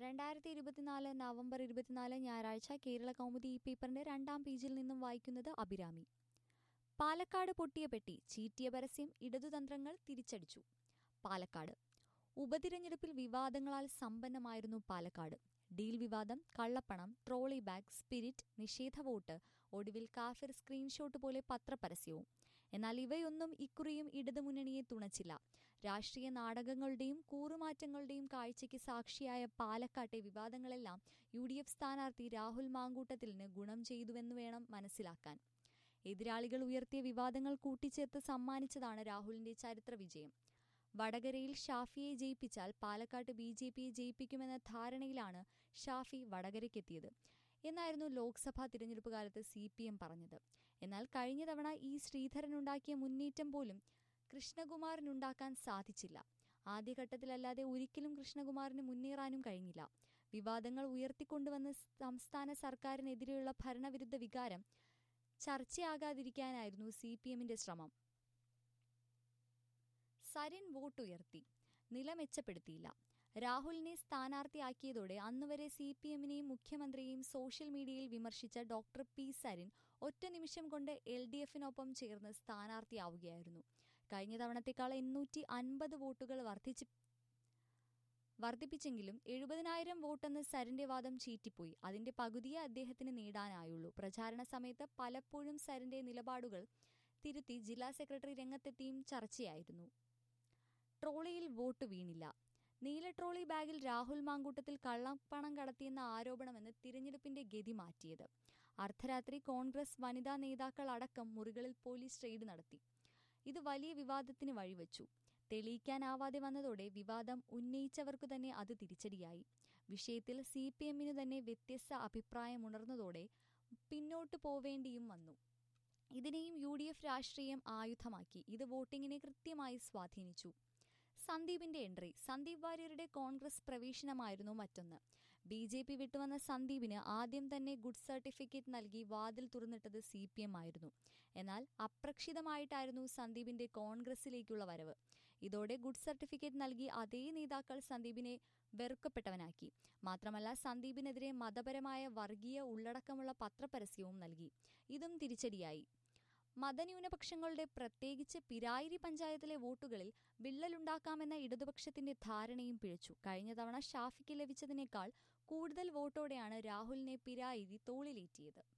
രണ്ടായിരത്തി ഇരുപത്തിനാല് നവംബർ ഇരുപത്തിനാല് ഞായറാഴ്ച കേരള കൗമുദി ഈ പേപ്പറിന്റെ രണ്ടാം പേജിൽ നിന്നും വായിക്കുന്നത് അഭിരാമി പാലക്കാട് പൊട്ടിയ പെട്ടി ചീറ്റിയ പരസ്യം ഇടതുതന്ത്രങ്ങൾ തിരിച്ചടിച്ചു പാലക്കാട് ഉപതിരഞ്ഞെടുപ്പിൽ വിവാദങ്ങളാൽ സമ്പന്നമായിരുന്നു പാലക്കാട് ഡീൽ വിവാദം കള്ളപ്പണം ട്രോളി ബാഗ് സ്പിരിറ്റ് നിഷേധ വോട്ട് ഒടുവിൽ കാഫിർ സ്ക്രീൻഷോട്ട് പോലെ പത്രപരസ്യവും എന്നാൽ ഇവയൊന്നും ഇക്കുറിയും ഇടതുമുന്നണിയെ തുണച്ചില്ല രാഷ്ട്രീയ നാടകങ്ങളുടെയും കൂറുമാറ്റങ്ങളുടെയും കാഴ്ചയ്ക്ക് സാക്ഷിയായ പാലക്കാട്ടെ വിവാദങ്ങളെല്ലാം യു ഡി എഫ് സ്ഥാനാർത്ഥി രാഹുൽ മാങ്കൂട്ടത്തിലിന് ഗുണം ചെയ്തുവെന്ന് വേണം മനസ്സിലാക്കാൻ എതിരാളികൾ ഉയർത്തിയ വിവാദങ്ങൾ കൂട്ടിച്ചേർത്ത് സമ്മാനിച്ചതാണ് രാഹുലിന്റെ ചരിത്ര വിജയം വടകരയിൽ ഷാഫിയെ ജയിപ്പിച്ചാൽ പാലക്കാട്ട് ബി ജെ പിയെ ജയിപ്പിക്കുമെന്ന ധാരണയിലാണ് ഷാഫി വടകരയ്ക്കെത്തിയത് എന്നായിരുന്നു ലോക്സഭാ തിരഞ്ഞെടുപ്പ് കാലത്ത് സി പി എം പറഞ്ഞത് എന്നാൽ കഴിഞ്ഞ തവണ ഈ ശ്രീധരനുണ്ടാക്കിയ മുന്നേറ്റം പോലും കൃഷ്ണകുമാറിനുണ്ടാക്കാൻ സാധിച്ചില്ല ആദ്യഘട്ടത്തിലല്ലാതെ ഒരിക്കലും കൃഷ്ണകുമാറിന് മുന്നേറാനും കഴിഞ്ഞില്ല വിവാദങ്ങൾ ഉയർത്തിക്കൊണ്ടുവന്ന് സംസ്ഥാന സർക്കാരിനെതിരെയുള്ള ഭരണവിരുദ്ധ വികാരം ചർച്ചയാകാതിരിക്കാനായിരുന്നു സി പി എമ്മിന്റെ ശ്രമം സരിൻ വോട്ടുയർത്തി നില മെച്ചപ്പെടുത്തിയില്ല രാഹുലിനെ സ്ഥാനാർത്ഥിയാക്കിയതോടെ അന്നുവരെ സി പി എമ്മിനെയും മുഖ്യമന്ത്രിയെയും സോഷ്യൽ മീഡിയയിൽ വിമർശിച്ച ഡോക്ടർ പി സരിൻ ഒറ്റ നിമിഷം കൊണ്ട് എൽ ഡി എഫിനൊപ്പം ചേർന്ന് സ്ഥാനാർത്ഥിയാവുകയായിരുന്നു കഴിഞ്ഞ തവണത്തേക്കാൾ എണ്ണൂറ്റി അൻപത് വോട്ടുകൾ വർദ്ധിച്ച് വർദ്ധിപ്പിച്ചെങ്കിലും എഴുപതിനായിരം വോട്ടെന്ന് സരിന്റെ വാദം ചീറ്റിപ്പോയി അതിന്റെ പകുതിയെ അദ്ദേഹത്തിന് നേടാനായുള്ളൂ പ്രചാരണ സമയത്ത് പലപ്പോഴും സരിന്റെ നിലപാടുകൾ തിരുത്തി ജില്ലാ സെക്രട്ടറി രംഗത്തെത്തിയും ചർച്ചയായിരുന്നു ട്രോളിയിൽ വോട്ട് വീണില്ല നീല ട്രോളി ബാഗിൽ രാഹുൽ മാങ്കൂട്ടത്തിൽ കള്ളപ്പണം കടത്തിയെന്ന ആരോപണമെന്ന് തിരഞ്ഞെടുപ്പിന്റെ ഗതി മാറ്റിയത് അർദ്ധരാത്രി കോൺഗ്രസ് വനിതാ നേതാക്കൾ അടക്കം മുറികളിൽ പോലീസ് റെയ്ഡ് നടത്തി ഇത് വലിയ വിവാദത്തിന് വഴിവെച്ചു തെളിയിക്കാനാവാതെ വന്നതോടെ വിവാദം ഉന്നയിച്ചവർക്കു തന്നെ അത് തിരിച്ചടിയായി വിഷയത്തിൽ സി പി എമ്മിനു തന്നെ വ്യത്യസ്ത അഭിപ്രായമുണർന്നതോടെ പിന്നോട്ടു പോവേണ്ടിയും വന്നു ഇതിനെയും യു ഡി എഫ് രാഷ്ട്രീയം ആയുധമാക്കി ഇത് വോട്ടിങ്ങിനെ കൃത്യമായി സ്വാധീനിച്ചു സന്ദീപിന്റെ എൻട്രി സന്ദീപ് വാര്യരുടെ കോൺഗ്രസ് പ്രവേശനമായിരുന്നു മറ്റൊന്ന് ബി ജെ പി വിട്ടുവന്ന സന്ദീപിന് ആദ്യം തന്നെ ഗുഡ് സർട്ടിഫിക്കറ്റ് നൽകി വാതിൽ തുറന്നിട്ടത് സി പി എം ആയിരുന്നു എന്നാൽ അപ്രക്ഷിതമായിട്ടായിരുന്നു സന്ദീപിന്റെ കോൺഗ്രസിലേക്കുള്ള വരവ് ഇതോടെ ഗുഡ് സർട്ടിഫിക്കറ്റ് നൽകി അതേ നേതാക്കൾ സന്ദീപിനെ വെറുക്കപ്പെട്ടവനാക്കി മാത്രമല്ല സന്ദീപിനെതിരെ മതപരമായ വർഗീയ ഉള്ളടക്കമുള്ള പത്രപരസ്യവും നൽകി ഇതും തിരിച്ചടിയായി മതന്യൂനപക്ഷങ്ങളുടെ പ്രത്യേകിച്ച് പിരായിരി പഞ്ചായത്തിലെ വോട്ടുകളിൽ വിള്ളലുണ്ടാക്കാമെന്ന ഇടതുപക്ഷത്തിന്റെ ധാരണയും പിഴച്ചു കഴിഞ്ഞ തവണ ഷാഫിക്ക് ലഭിച്ചതിനേക്കാൾ കൂടുതൽ വോട്ടോടെയാണ് രാഹുലിനെ പിരായിരി തോളിലേറ്റിയത്